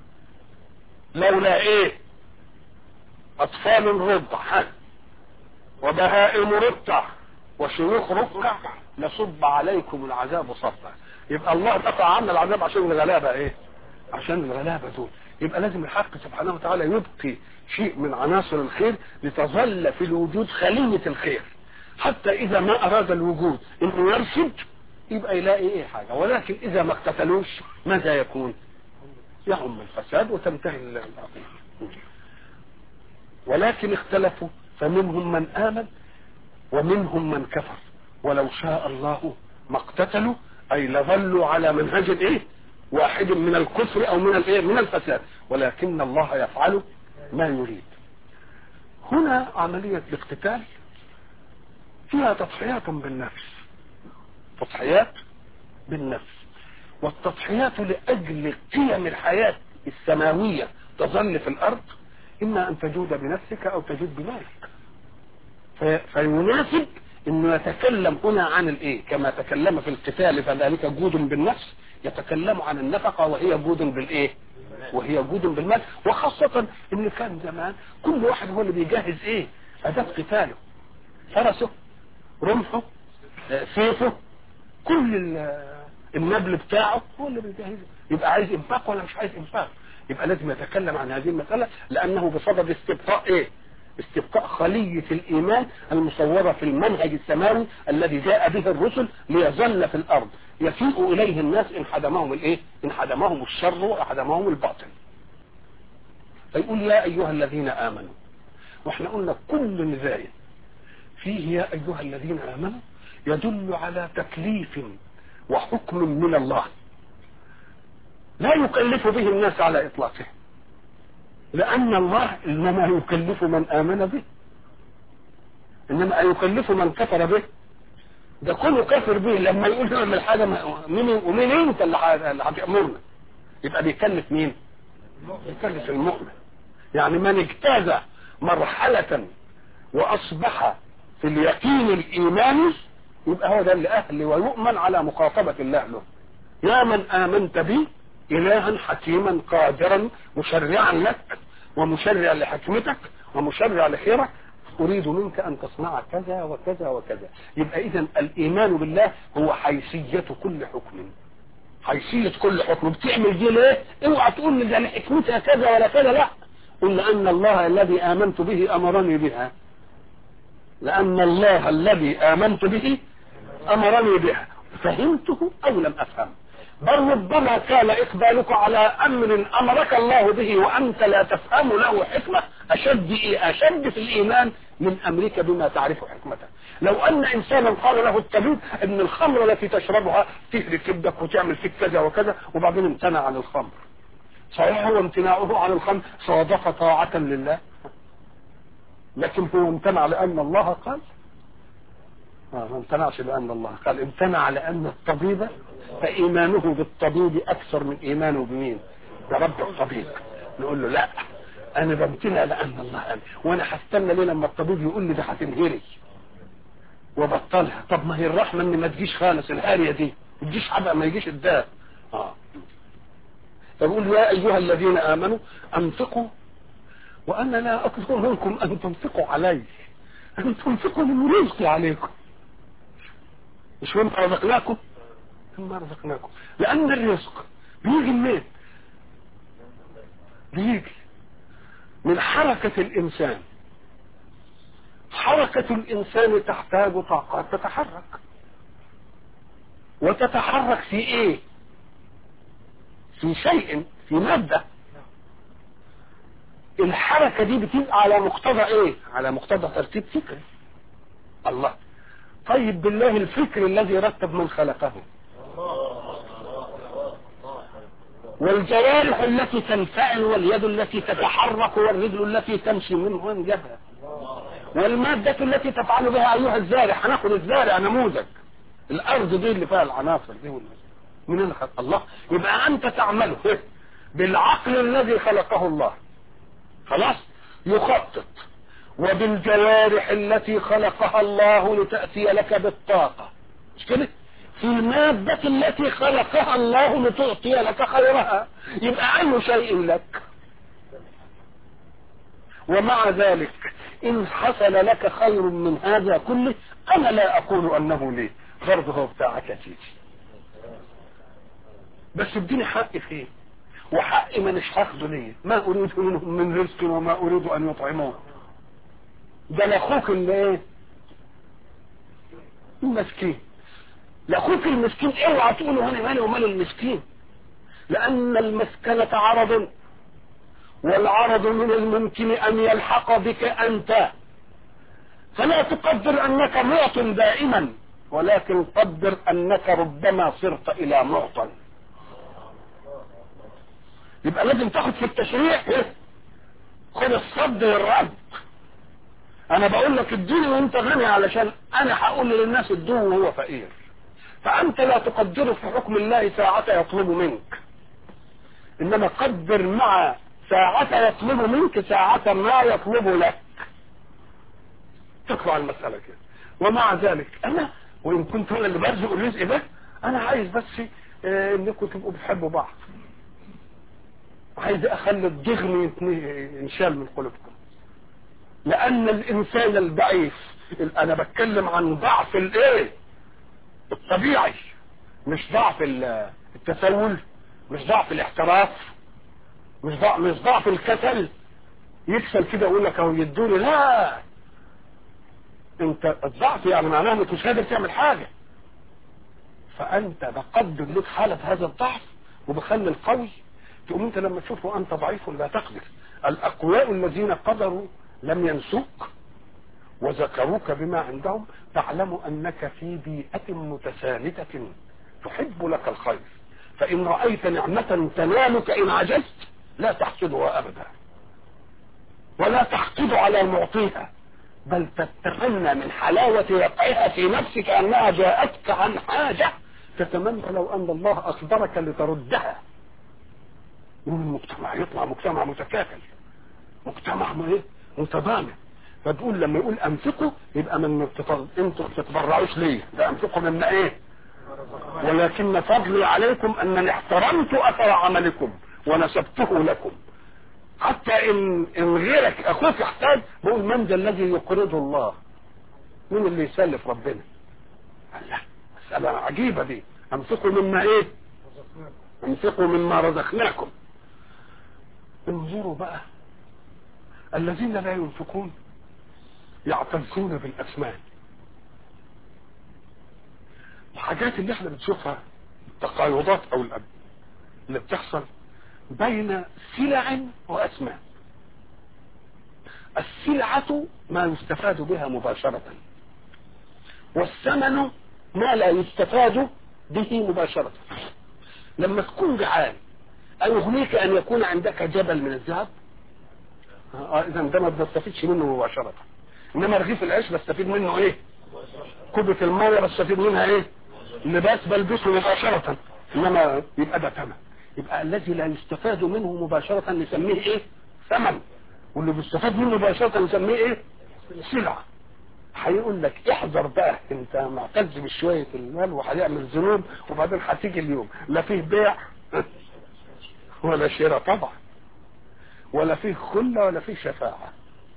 لولا ايه اطفال رضع وبهائم رضع وشيوخ ركع لصب عليكم العذاب صبا يبقى الله دفع عنا العذاب عشان الغلابه ايه عشان الغلابه دول يبقى لازم الحق سبحانه وتعالى يبقي شيء من عناصر الخير لتظل في الوجود خلية الخير حتى اذا ما اراد الوجود انه يرشد يبقى يلاقي ايه حاجة ولكن اذا ما اقتتلوش ماذا يكون يعم الفساد وتنتهي القضية ولكن اختلفوا فمنهم من امن ومنهم من كفر ولو شاء الله ما اقتتلوا اي لظلوا على منهج ايه واحد من الكفر او من الايه من الفساد ولكن الله يفعل ما يريد هنا عملية الاقتتال فيها تضحيات بالنفس تضحيات بالنفس والتضحيات لأجل قيم الحياة السماوية تظل في الأرض إما أن تجود بنفسك أو تجود بمالك فيناسب انه يتكلم هنا عن الايه كما تكلم في القتال فذلك جود بالنفس يتكلم عن النفقة وهي جود بالايه وهي جود بالمال وخاصة ان كان زمان كل واحد هو اللي بيجهز ايه اداة قتاله فرسه رمحه سيفه كل النبل بتاعه هو اللي بيجهزه يبقى عايز انفاق ولا مش عايز انفاق يبقى لازم يتكلم عن هذه المسألة لانه بصدد استبقاء ايه استبقاء خلية الإيمان المصورة في المنهج السماوي الذي جاء به الرسل ليظل في الأرض يسيء إليه الناس إن حدمهم الإيه؟ إن حدمهم الشر وحدمهم الباطل فيقول يا أيها الذين آمنوا وإحنا قلنا كل نزاية فيه يا أيها الذين آمنوا يدل على تكليف وحكم من الله لا يكلف به الناس على إطلاقه لأن الله إنما يكلف من آمن به إنما يكلف من كفر به ده كله كافر به لما يقول نعمل حاجة مين ومين انت اللي هتأمرنا يبقى بيكلف مين يكلف المؤمن يعني من اجتاز مرحلة واصبح في اليقين الايماني يبقى هو ده اللي اهل ويؤمن على مخاطبة الله له يا من امنت بي الها حكيما قادرا مشرعا لك ومشرعا لحكمتك ومشرع لخيرك اريد منك ان تصنع كذا وكذا وكذا يبقى اذا الايمان بالله هو حيثية كل حكم حيثية كل حكم بتعمل دي ليه اوعى تقول لي ده حكمتها كذا ولا كذا لا قل لان الله الذي امنت به امرني بها لان الله الذي امنت به امرني بها فهمته او لم افهم بل ربما كان اقبالك على امر امرك الله به وانت لا تفهم له حكمه اشد إيه اشد في الايمان من امرك بما تعرف حكمته لو ان انسانا قال له الطبيب ان الخمر التي تشربها تهلك كبدك وتعمل فيك كذا وكذا وبعدين امتنع عن الخمر صحيح هو امتناعه عن الخمر صادق طاعة لله لكن هو امتنع لان الله قال آه ما امتنعش لان الله قال امتنع لان الطبيب فايمانه بالطبيب اكثر من ايمانه بمين برب الطبيب نقول له لا انا بمتنع لان الله قال وانا هستنى ليه لما الطبيب يقول لي ده هتنهري وبطلها طب ما هي الرحمه ان ما تجيش خالص الهاريه دي ما تجيش حبق ما يجيش الداء اه فبقول يا ايها الذين امنوا انفقوا وانا لا اطلب منكم ان تنفقوا علي ان تنفقوا من رزقي عليكم مش وانت رزقناكم ثم رزقناكم لان الرزق بيجي منين بيجي من حركة الانسان حركة الانسان تحتاج طاقات تتحرك وتتحرك في ايه في شيء في مادة الحركة دي بتبقى على مقتضى ايه على مقتضى ترتيب فكري الله طيب بالله الفكر الذي رتب من خلقه والجوارح التي تنفعل واليد التي تتحرك والرجل التي تمشي من وانجبها والمادة التي تفعل بها أيها الزارع هناخد الزارع نموذج الأرض دي اللي فيها العناصر دي من الخلق الله يبقى أنت تعمله بالعقل الذي خلقه الله خلاص يخطط وبالجوارح التي خلقها الله لتأتي لك بالطاقة مش كده في المادة التي خلقها الله لتعطي لك خيرها يبقى أي شيء لك ومع ذلك إن حصل لك خير من هذا كله أنا لا أقول أنه لي برضه هو بتاعك يا سيدي بس اديني حق فيه وحق ما مش هاخده ليه ما أريد منهم من رزق وما أريد أن يطعمون ده لاخوك اللي ايه المسكين لاخوك المسكين اوعى تقول انا مالي ومال المسكين لان المسكنة عرض والعرض من الممكن ان يلحق بك انت فلا تقدر انك معط دائما ولكن قدر انك ربما صرت الى معطى يبقى لازم تاخد في التشريع خد الصد والرد انا بقول لك اديني وانت غني علشان انا هقول للناس ادوه وهو فقير فانت لا تقدره في حكم الله ساعة يطلب منك انما قدر مع ساعة يطلب منك ساعة ما يطلب لك تقرأ المسألة كده ومع ذلك انا وان كنت انا اللي برزق الرزق ده انا عايز بس اه انكم تبقوا بتحبوا بعض عايز اخلي الضغن ينشال من قلوبكم لان الانسان الضعيف انا بتكلم عن ضعف الايه الطبيعي مش ضعف التسول مش ضعف الاحتراف مش ضعف مش ضعف الكسل يكسل كده يقول لك اهو يدوني لا انت الضعف يعني معناه انك مش قادر تعمل حاجه فانت بقدر لك حاله هذا الضعف وبخلي القوي تقوم انت لما تشوفه انت ضعيف لا تقدر الاقوياء الذين قدروا لم ينسوك وذكروك بما عندهم تعلم انك في بيئة متساندة تحب لك الخير فان رأيت نعمة تنالك ان عجزت لا تحسدها ابدا ولا تحقد على معطيها بل تتمنى من حلاوة وقعها في نفسك انها جاءتك عن حاجة تتمنى لو ان الله اقدرك لتردها المجتمع يطلع مجتمع متكافل مجتمع ايه متضامن فتقول لما يقول انفقوا يبقى من انتوا ما بتتبرعوش ليه ده انفقوا من ايه ولكن فضلي عليكم انني احترمت اثر عملكم ونسبته لكم حتى ان ان غيرك اخوك يحتاج بقول من ذا الذي يقرض الله مين اللي يسلف ربنا الله مسألة عجيبة دي انفقوا مما ايه انفقوا مما رزقناكم انظروا بقى الذين لا ينفقون يعتزون بالاسمان الحاجات اللي احنا بنشوفها التقايضات او الأب اللي بتحصل بين سلع واسمان السلعة ما يستفاد بها مباشرة والثمن ما لا يستفاد به مباشرة لما تكون جعان أيغنيك أن يكون عندك جبل من الذهب آه إذا ده ما بستفيدش منه مباشرة إنما رغيف العيش بستفيد منه إيه كوبة المية بستفيد منها إيه لباس بلبسه مباشرة إنما يبقى ده ثمن يبقى الذي لا يستفاد منه مباشرة نسميه إيه ثمن واللي بيستفاد منه مباشرة نسميه إيه سلعة هيقول لك احذر بقى انت معتز بشوية المال وهيعمل ذنوب وبعدين هتيجي اليوم لا فيه بيع ولا شراء طبعا ولا فيه خلة ولا فيه شفاعة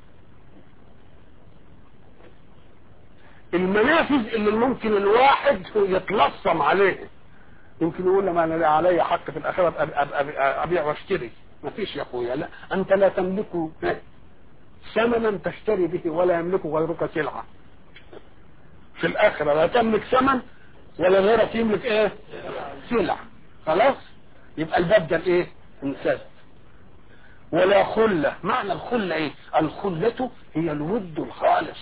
المنافذ اللي ممكن الواحد يتلصم عليه يمكن يقول لما انا علي حق في الاخره ابقى ابيع واشتري ما فيش يا اخويا لا انت لا تملك ثمنا تشتري به ولا يملك غيرك سلعه في الاخره لا تملك ثمن ولا غيرك يملك ايه سلع خلاص يبقى الباب ده ايه انسان ولا خله معنى الخله ايه الخله هي الود الخالص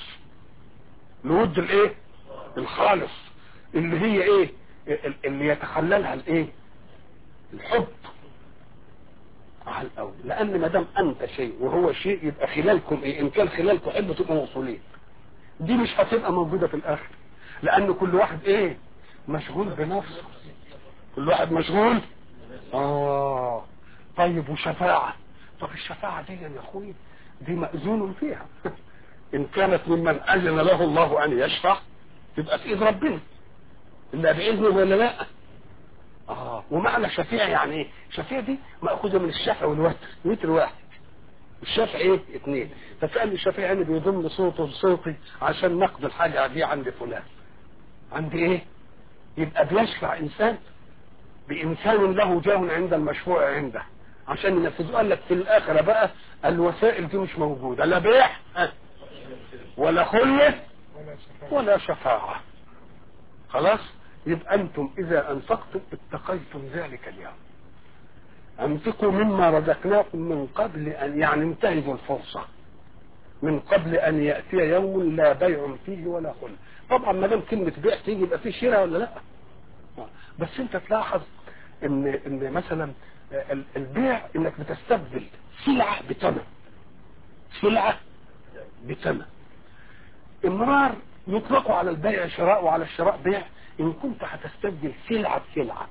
الود الايه الخالص اللي هي ايه اللي يتخللها الايه الحب على الاول لان ما دام انت شيء وهو شيء يبقى خلالكم ايه ان كان خلالكم حب تبقوا موصولين دي مش هتبقى موجوده في الاخر لان كل واحد ايه مشغول بنفسه كل واحد مشغول اه طيب وشفاعه طب الشفاعه دي يا اخوي دي مأذون فيها ان كانت ممن اذن له الله ان يشفع تبقى في ايد ربنا الا باذنه ولا لا اه ومعنى شفيع يعني ايه شفيع دي ماخوذه من الشفع والوتر وتر واحد الشفع ايه اثنين فكان الشفيع يعني بيضم صوته بصوتي عشان نقضي الحاجه دي عند فلان عند ايه يبقى بيشفع انسان بانسان له جاه عند المشفوع عنده عشان ينفذه قال لك في الاخره بقى الوسائل دي مش موجوده لا بيع ولا خلة ولا شفاعة خلاص يبقى أنتم إذا أنفقتم اتقيتم ذلك اليوم أنفقوا مما رزقناكم من قبل أن يعني انتهزوا الفرصة من قبل أن يأتي يوم لا بيع فيه ولا خلة طبعا ما دام كلمة بيع تيجي يبقى فيه شراء ولا لا بس أنت تلاحظ إن إن مثلا البيع إنك بتستبدل سلعة بثمن سلعة بثمن امرار يطلق على البيع شراء وعلى الشراء بيع ان كنت هتستبدل سلعة بسلعة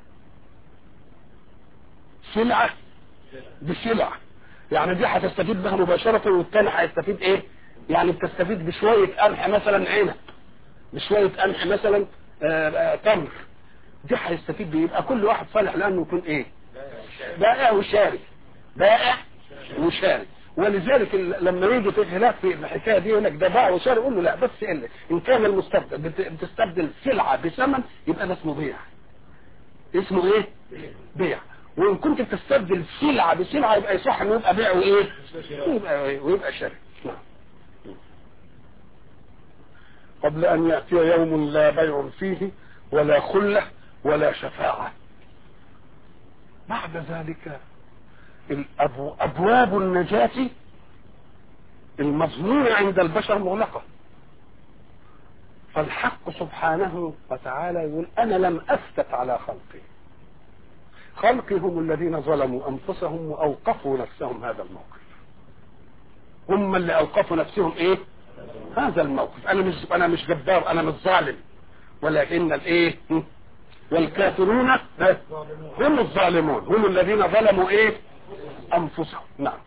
سلعة بسلعة يعني دي هتستفيد بها مباشرة والتاني هيستفيد ايه يعني بتستفيد بشوية قمح مثلا عنب بشوية قمح مثلا تمر دي هيستفيد بيه يبقى كل واحد صالح لانه يكون ايه بائع وشاري بائع وشاري ولذلك لما يجي في خلاف في الحكايه دي يقول لك ده باع وشاري يقول له لا بس إلا ان كان المستبدل بتستبدل سلعه بثمن يبقى ده اسمه بيع اسمه ايه؟ بيع وان كنت بتستبدل سلعه بسلعه يبقى يصح انه يبقى بيع وايه؟ ويبقى ويبقى شاري نعم قبل ان ياتي يوم لا بيع فيه ولا خله ولا شفاعه بعد ذلك أبواب النجاة المظنونة عند البشر مغلقة فالحق سبحانه وتعالى يقول أنا لم أفتت على خلقي خلقي هم الذين ظلموا أنفسهم وأوقفوا نفسهم هذا الموقف هم اللي أوقفوا نفسهم إيه هذا الموقف أنا مش أنا مش جبار أنا مش ظالم ولكن الإيه والكافرون هم الظالمون هم الذين ظلموا إيه انفسهم نعم